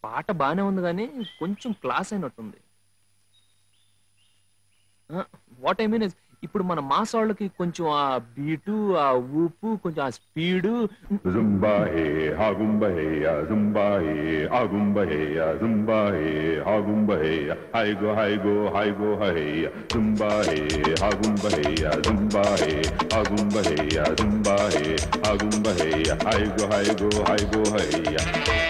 పాట బానే ఉంది కానీ కొంచెం క్లాస్ అయినట్టుంది వాట్ ఐ మీన్ ఇప్పుడు మన మాస్ వాళ్ళకి కొంచెం ఆ బీటు ఆ ఊపు కొంచెం ఆ speed Zumba hey, hagumba hey, ya zumba hey, agumba hey, ya zumba hey, hagumba hey, ya hi go hi go hi go hey, ya zumba hey, hagumba hey, ya zumba hey, agumba hey, ya zumba hey, agumba hey, ya hi go hi go hi go hey, ya.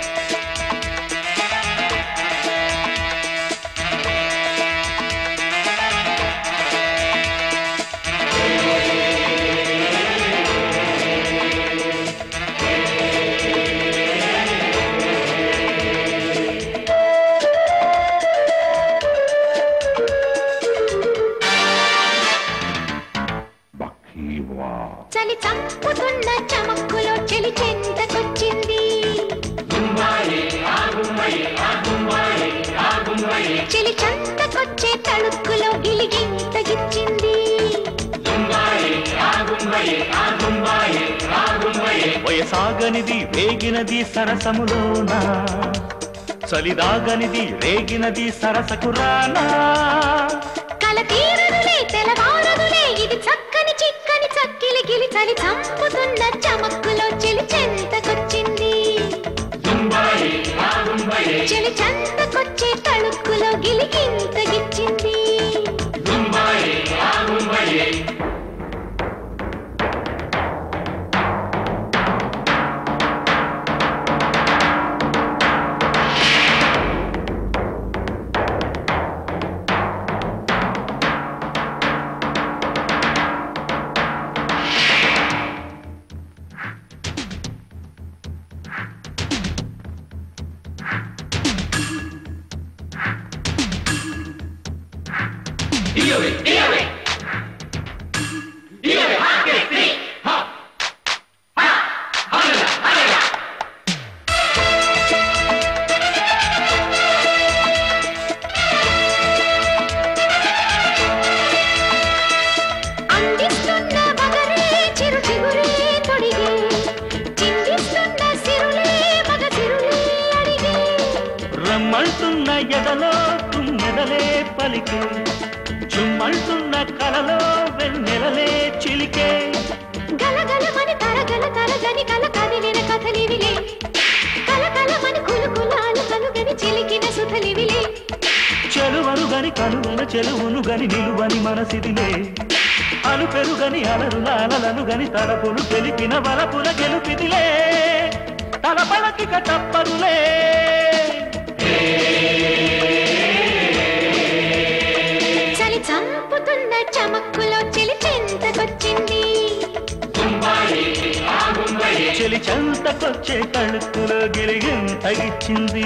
Bakiwa. చలి చంపుతున్న చమక్కులో చెలి చెంతకొచ్చింది చెలి చెంతకొచ్చే తళుక్కులో గిలిగింత గిచ్చింది వయసాగనిది వేగినది సరసములోన చలిదాగనిది రేగినది సరసకు రానా కల తీరదులే తెలవారదులే ఇది చక్కని చిక్కని చక్కిలి గిలి చలి చంపుతున్న చమక్కులో చెలి చెంతకొచ్చింది చెలి చెంతకొచ్చే తళుక్కులో గిలిగింత గిచ్చింది అందిస్తున్న వగరే చిరు చిగురే తొడిగే చిందిస్తున్న సిరులే మగ సిరులే అడిగే రమ్మంటున్న ఎదలో తుమ్మెదలే పలికే చుమ్మంటున్న కలలో వెన్నెలలే చిలికే గలగలమని తరగల తరగని కల కదిలిన కథలివిలే కలకలమని కులుకులాలు కలుగని చిలికిన సుధలివిలే చెలువను గని కలువను చెలువును గని నిలువని మనసిదిలే అలు పెరుగని అలరుల అలలను గని తలపులు తెలిపిన వలపుల గెలుపిదిలే తలపలకిక తప్పరులే చలి చంపుతున్న చమక్కులో చెలి చెంతకొచ్చింది చెలి చెంతకొచ్చే తళుక్కులో గిలిగిం తగిచ్చింది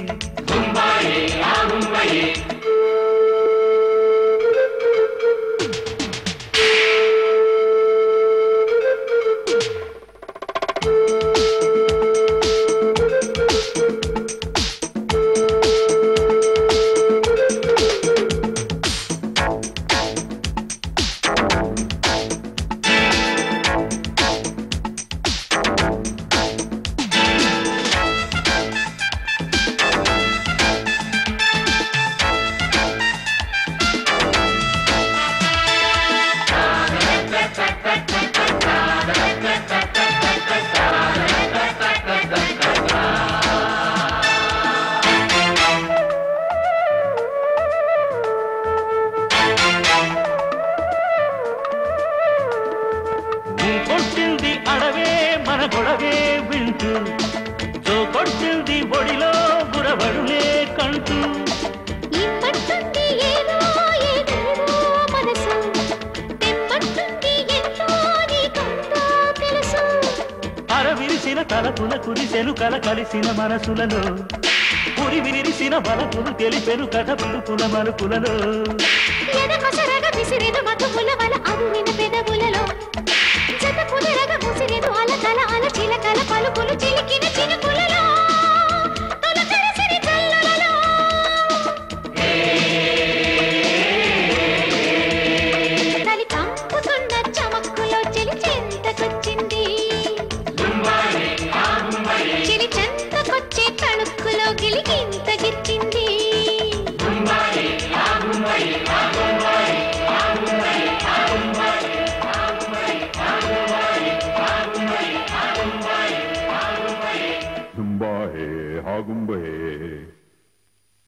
కొట్టింది అడవే మన గొడవే వింటూ జో కొట్టింది ఒడిలో గురబడులే కంటూ ఇమ్మంటుంది ఏదో ఏదేదో మనసు తెమ్మంటుంది ఎంతో నీకంతా తెలుసు అర విరిసిన తలపుల కురిసెను కల కలిసిన మనసులలో పురి విరిసిన బలపులు తెలిపెను కథ పిలుపుల మలుపులలో ఎదకొసరగ విసిరెను మధుముల వల అదురిన పెదవులలో జత కుదరగ ముసిరెను అలకల అల చిలకల పలుకులు చిలికిన చినుకుల